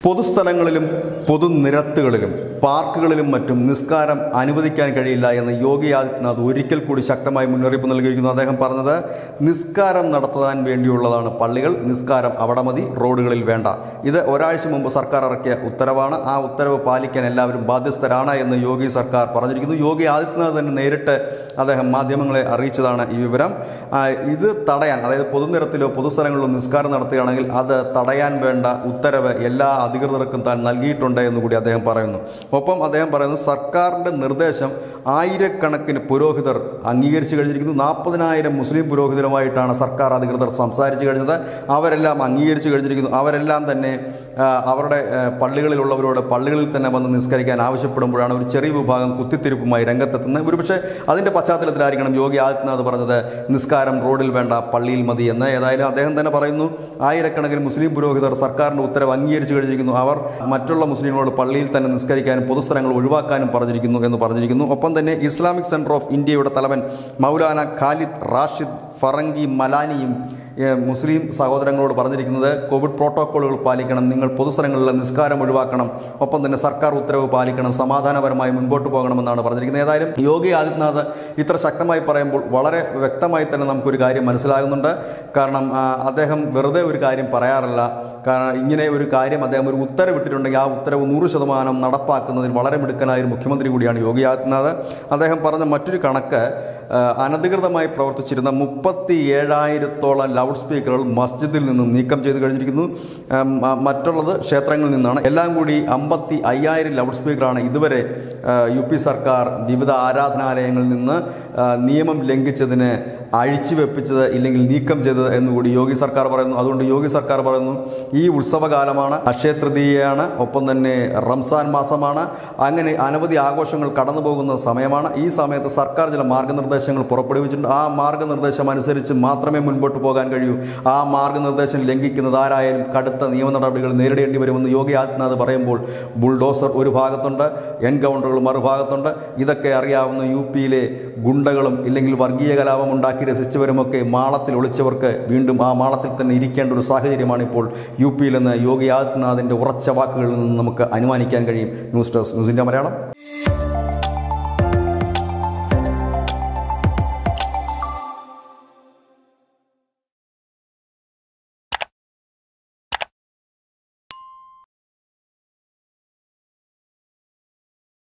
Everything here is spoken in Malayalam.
പൊതുസ്ഥലങ്ങളിലും പൊതുനിരത്തുകളിലും പാർക്കുകളിലും മറ്റും നിസ്കാരം അനുവദിക്കാൻ കഴിയില്ല എന്ന് യോഗി ആദിത്യനാഥ് ഒരിക്കൽ കൂടി ശക്തമായി മുന്നറിയിപ്പ് നൽകിയിരിക്കുന്നു അദ്ദേഹം പറഞ്ഞത് നിസ്കാരം നടത്താൻ വേണ്ടിയുള്ളതാണ് പള്ളികൾ നിസ്കാരം അവിടെ മതി റോഡുകളിൽ വേണ്ട ഇത് ഒരാഴ്ച മുമ്പ് സർക്കാർ ഇറക്കിയ ഉത്തരവാണ് ആ ഉത്തരവ് പാലിക്കാൻ എല്ലാവരും ബാധ്യസ്ഥരാണ് എന്ന് യോഗി സർക്കാർ പറഞ്ഞിരിക്കുന്നു യോഗി ആദിത്യനാഥ് തന്നെ നേരിട്ട് അദ്ദേഹം മാധ്യമങ്ങളെ അറിയിച്ചതാണ് ഈ വിവരം ആ, ഇത് തടയാൻ അതായത് പൊതുനിരത്തിലോ പൊതുസ്ഥലങ്ങളിലോ നിസ്കാരം നടത്തുകയാണെങ്കിൽ അത് തടയാൻ വേണ്ട ഉത്തരവ് എല്ലാ അധികൃതർക്കും താൻ നൽകിയിട്ടുണ്ട് എന്ന് കൂടി അദ്ദേഹം പറയുന്നു ഒപ്പം അദ്ദേഹം പറയുന്നത് സർക്കാരിൻ്റെ നിർദ്ദേശം ആയിരക്കണക്കിന് പുരോഹിതർ അംഗീകരിച്ചു കഴിഞ്ഞിരിക്കുന്നു നാൽപ്പതിനായിരം മുസ്ലിം പുരോഹിതരുമായിട്ടാണ് സർക്കാർ അധികൃതർ സംസാരിച്ചു കഴിഞ്ഞത് അവരെല്ലാം അംഗീകരിച്ചു കഴിഞ്ഞിരിക്കുന്നു അവരെല്ലാം തന്നെ ആ, അവരുടെ ആ, പള്ളികളിലുള്ളവരോട് പള്ളികളിൽ തന്നെ വന്ന് നിസ്കരിക്കാൻ ആവശ്യപ്പെടുമ്പോഴാണ് ഒരു ചെറിയ വിഭാഗം കുത്തിത്തിരിപ്പുമായി രംഗത്തെത്തുന്നത് ഒരുപക്ഷെ അതിൻ്റെ പശ്ചാത്തലത്തിലായിരിക്കണം യോഗി ആദിത്യനാഥ് പറഞ്ഞത് നിസ്കാരം റോഡിൽ വേണ്ട പള്ളിയിൽ മതി എന്ന് ഏതായാലും അദ്ദേഹം തന്നെ പറയുന്നു ആയിരക്കണക്കിന് മുസ്ലിം പുരോഹിതർ സർക്കാരിൻ്റെ ഉത്തരവ് അംഗീകരിച്ചു കഴിഞ്ഞിരിക്കുന്നു അവർ മറ്റുള്ള മുസ്ലിങ്ങളോട് പള്ളിയിൽ തന്നെ നിസ്കരിക്കാനും പൊതുസ്ഥലങ്ങൾ ഒഴിവാക്കാനും പറഞ്ഞിരിക്കുന്നു എന്ന് പറഞ്ഞിരിക്കുന്നു ഒപ്പം തന്നെ ഇസ്ലാമിക് സെൻറ്റർ ഓഫ് ഇന്ത്യയുടെ തലവൻ മൗലാന ഖാലിദ് റാഷിദ് ഫറങ്കി മലാനിയും ഏഹ്, മുസ്ലിം സഹോദരങ്ങളോട് പറഞ്ഞിരിക്കുന്നത് കോവിഡ് പ്രോട്ടോക്കോളുകൾ പാലിക്കണം നിങ്ങൾ പൊതുസ്ഥലങ്ങളിൽ നിസ്കാരം ഒഴിവാക്കണം ഒപ്പം തന്നെ സർക്കാർ ഉത്തരവ് പാലിക്കണം സമാധാനപരമായി മുൻപോട്ട് പോകണമെന്നാണ് പറഞ്ഞിരിക്കുന്നത് ഏതായാലും യോഗി ആദിത്യനാഥ് ഇത്ര ശക്തമായി പറയുമ്പോൾ വളരെ വ്യക്തമായി തന്നെ നമുക്കൊരു കാര്യം മനസ്സിലാകുന്നുണ്ട് കാരണം ആ, അദ്ദേഹം വെറുതെ ഒരു കാര്യം പറയാറില്ല കാരണം ഇങ്ങനെ ഒരു കാര്യം അദ്ദേഹം ഒരു ഉത്തരവിട്ടിട്ടുണ്ടെങ്കിൽ ആ ഉത്തരവ് നൂറ് ശതമാനം നടപ്പാക്കുന്നതിൽ വളരെ മിടുക്കനായ ഒരു മുഖ്യമന്ത്രി കൂടിയാണ് യോഗി ആദിത്യനാഥ് അദ്ദേഹം പറഞ്ഞ മറ്റൊരു കണക്ക് ആ, അനധികൃതമായി പ്രവർത്തിച്ചിരുന്ന മുപ്പത്തി ഏഴായിരത്തോളം ലൗഡ് സ്പീക്കറുകൾ മസ്ജിദിൽ നിന്നും നീക്കം ചെയ്ത് കഴിഞ്ഞിരിക്കുന്നു ഉം, ആ, മറ്റുള്ളത് ക്ഷേത്രങ്ങളിൽ നിന്നാണ് എല്ലാം കൂടി അമ്പത്തി അയ്യായിരം ലൗഡ് സ്പീക്കറാണ് ഇതുവരെ ആ, യു പി സർക്കാർ വിവിധ ആരാധനാലയങ്ങളിൽ നിന്ന് ആ, നിയമം ലംഘിച്ചതിന് അഴിച്ചു വെപ്പിച്ചത് ഇല്ലെങ്കിൽ നീക്കം ചെയ്തത് എന്നുകൂടി യോഗി സർക്കാർ പറയുന്നു അതുകൊണ്ട് യോഗി സർക്കാർ പറയുന്നു ഈ ഉത്സവകാലമാണ് അക്ഷയ തൃതീയയാണ് ഒപ്പം തന്നെ റംസാൻ മാസമാണ് അങ്ങനെ അനവധി ആഘോഷങ്ങൾ കടന്നു പോകുന്ന സമയമാണ് ഈ സമയത്ത് സർക്കാർ ചില മാർഗനിർദ്ദേശങ്ങൾ പുറപ്പെടുവിച്ചിട്ടുണ്ട് ആ മാർഗനിർദ്ദേശം അനുസരിച്ച് മാത്രമേ മുൻപോട്ട് പോകാൻ കഴിയൂ ആ മാർഗനിർദ്ദേശം ലംഘിക്കുന്നത് ആരായാലും കടുത്ത നിയമ നടപടികൾ നേരിടേണ്ടി വരുമെന്ന് യോഗി ആദിത്യനാഥ് പറയുമ്പോൾ ബുൾഡോസർ ഒരു ഭാഗത്തുണ്ട് എൻകൗണ്ടറുകൾ മറുഭാഗത്തുണ്ട് ഇതൊക്കെ അറിയാവുന്ന യു പിയിലെ ഗുണ്ടകളും ഇല്ലെങ്കിൽ വർഗീയ കലാപം ഉണ്ടാക്കി രസിച്ചവരുമൊക്കെ മാളത്തിൽ ഒളിച്ചവർക്ക് വീണ്ടും ആ മാളത്തിൽ തന്നെ ഇരിക്കേണ്ട ഒരു സാഹചര്യമാണ് ഇപ്പോൾ യു പിയിൽ നിന്ന് യോഗി ആദിത്യനാഥിൻ്റെ ഉറച്ച വാക്കുകളിൽ നിന്ന് നമുക്ക് അനുമാനിക്കാൻ കഴിയും news desk news India Malayalam